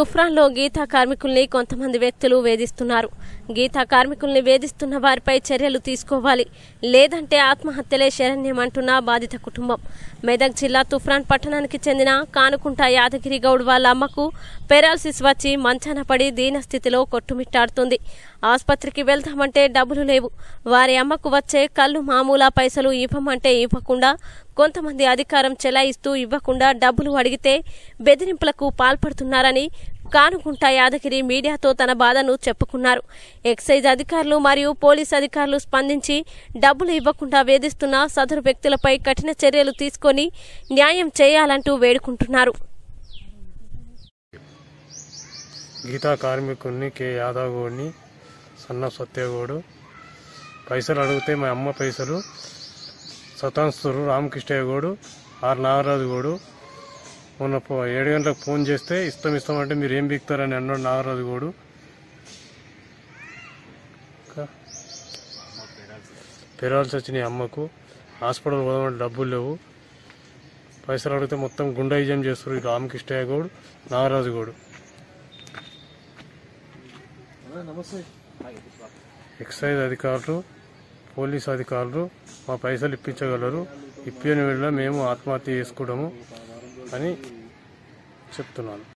తుఫ్రాన్లో గీతా కార్మికుల్ని కొంతమంది వ్యక్తులు వేధిస్తున్నారు గీతా కార్మికుల్ని వేధిస్తున్న వారిపై చర్యలు తీసుకోవాలి లేదంటే ఆత్మహత్యలే శరణ్యమంటున్న బాధిత కుటుంబం మెదక్ జిల్లా తుఫ్రాన్ పట్టణానికి చెందిన కానుకుంట యాదగిరి గౌడ్ వాళ్ళ అమ్మకు పెరాలసిస్ వచ్చి మంచాన పడి దీనస్థితిలో కొట్టుమిట్టాడుతుంది ఆసుపత్రికి వెళ్దామంటే డబ్బులు లేవు వారి అమ్మకు వచ్చే కళ్ళు మామూలా పైసలు ఇవ్వమంటే ఇవ్వకుండా కొంతమంది అధికారం చెలాయిస్తూ ఇవ్వకుండా డబ్బులు అడిగితే బెదిరింపులకు పాల్పడుతున్నారని కానుకుంట యాదగిరి మీడియాతో తన బాధను చెప్పుకున్నారు ఎక్సైజ్ అధికారులు మరియు పోలీస్ అధికారులు స్పందించి డబ్బులు ఇవ్వకుండా వేధిస్తున్న సదరు వ్యక్తులపై కఠిన చర్యలు తీసుకొని న్యాయం చేయాలంటూ వేడుకుంటున్నారు గీతా కార్మికుడిని కె యాదవ్ గౌడ్ని సన్న సత్యగౌడు పైసలు అడిగితే మా అమ్మ పైసలు సతాంస్తురు రామకృష్ణయ్య గౌడు ఆర్ నాగరాజు గౌడు మొన్న పో- ఏడు గంటలకు ఫోన్ చేస్తే ఇస్తాం ఇస్తామంటే మీరు ఏం బిక్తారని అన్నాడు నాగరాజు గౌడు ఇంకా పెరాల్సి వచ్చినాయి అమ్మకు హాస్పిటల్ పోదామంటే డబ్బులు లేవు పైసలు అడిగితే మొత్తం గుండాయిజం చేస్తారు ఈ రామకృష్ణయ్య గౌడ్ నాగరాజు గౌడు ఎక్సైజ్ అధికారులు పోలీస్ అధికారులు మా పైసలు ఇప్పించగలరు ఇప్పిన వేళ మేము ఆత్మహత్య చేసుకుంటాము అని చెప్తున్నాను